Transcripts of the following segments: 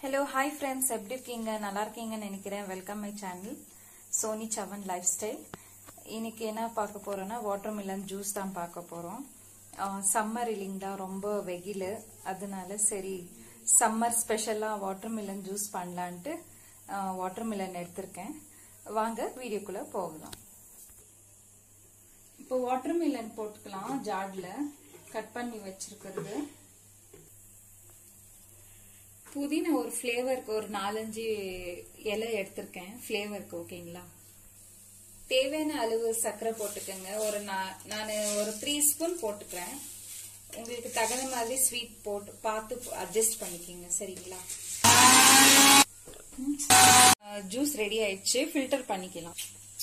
hello hi friends எப்படி இருக்கீங்க நல்லா இருக்கீங்கன்னு நினைக்கிறேன் வெல்கம் மை சேனல் சோனி சவன் லைஃப் ஸ்டைல் இன்னைக்கு என்ன பார்க்க போறோம்னா வாட்டர் மிலன் ஜூஸ் தான் பார்க்க போறோம் சம்மர் இல்லைங்களா ரொம்ப வெயில் அதனால சரி சம்மர் ஸ்பெஷலாக வாட்டர் மிலன் ஜூஸ் பண்ணலான்ட்டு வாட்டர் மிலன் எடுத்திருக்கேன் வாங்க வீடியோக்குள்ள போகலாம் இப்போ வாட்டர் மிலன் போட்டுக்கலாம் ஜார்ல கட் பண்ணி வச்சிருக்கிறது புதினா ஒரு ஃப்ளேவருக்கு ஒரு நாலஞ்சு இலை எடுத்திருக்கேன் ஃப்ளேவருக்கு ஓகேங்களா தேவையான அளவு சர்க்கரை போட்டுக்கோங்க ஒரு நான் ஒரு த்ரீ ஸ்பூன் போட்டுக்கிறேன் உங்களுக்கு தகுந்த மாதிரி ஸ்வீட் போட்டு பார்த்து அட்ஜஸ்ட் பண்ணிக்கிங்க சரிங்களா ஜூஸ் ரெடி ஆயிடுச்சு ஃபில்டர் பண்ணிக்கலாம்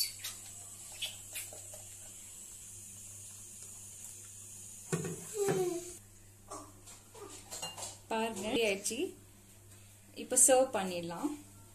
பாருங்க ரெடி ஆயிடுச்சு இப்ப சர்வ் பண்ணிடலாம்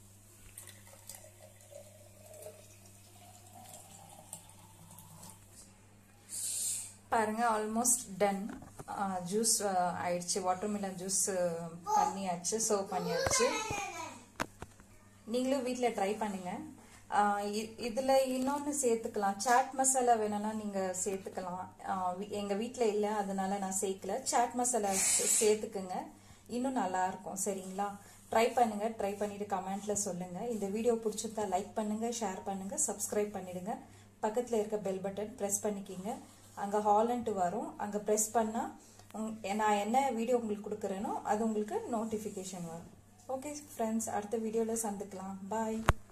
பாருங்க ஆல்மோஸ்ட் டன் ஜூஸ் ஆயிடுச்சு வாட்டர்மெலன் ஜூஸ் பண்ணியாச்சு சர்வ் பண்ணியாச்சு நீங்களும் வீட்டில் ட்ரை பண்ணுங்க இதுல இன்னொன்னு சேர்த்துக்கலாம் சாட் மசாலா வேணும்னா நீங்க சேர்த்துக்கலாம் எங்க வீட்டில் இல்லை அதனால நான் சேர்க்கல சாட் மசாலா சேர்த்துக்குங்க இன்னும் நல்லா இருக்கும் சரிங்களா ட்ரை பண்ணுங்க ட்ரை பண்ணிட்டு கமெண்ட்ல சொல்லுங்க இந்த வீடியோ பிடிச்சிருந்தா லைக் பண்ணுங்க ஷேர் பண்ணுங்க சப்ஸ்கிரைப் பண்ணிடுங்க பக்கத்துல இருக்க பெல் பட்டன் ப்ரெஸ் பண்ணிக்கிங்க அங்க ஹாலன்ட்டு வரும் அங்க ப்ரெஸ் பண்ணா நான் என்ன வீடியோ உங்களுக்கு கொடுக்குறேனோ அது உங்களுக்கு நோட்டிஃபிகேஷன் வரும் ஓகே ஃப்ரெண்ட்ஸ் அடுத்த வீடியோவில் சந்திக்கலாம் பாய்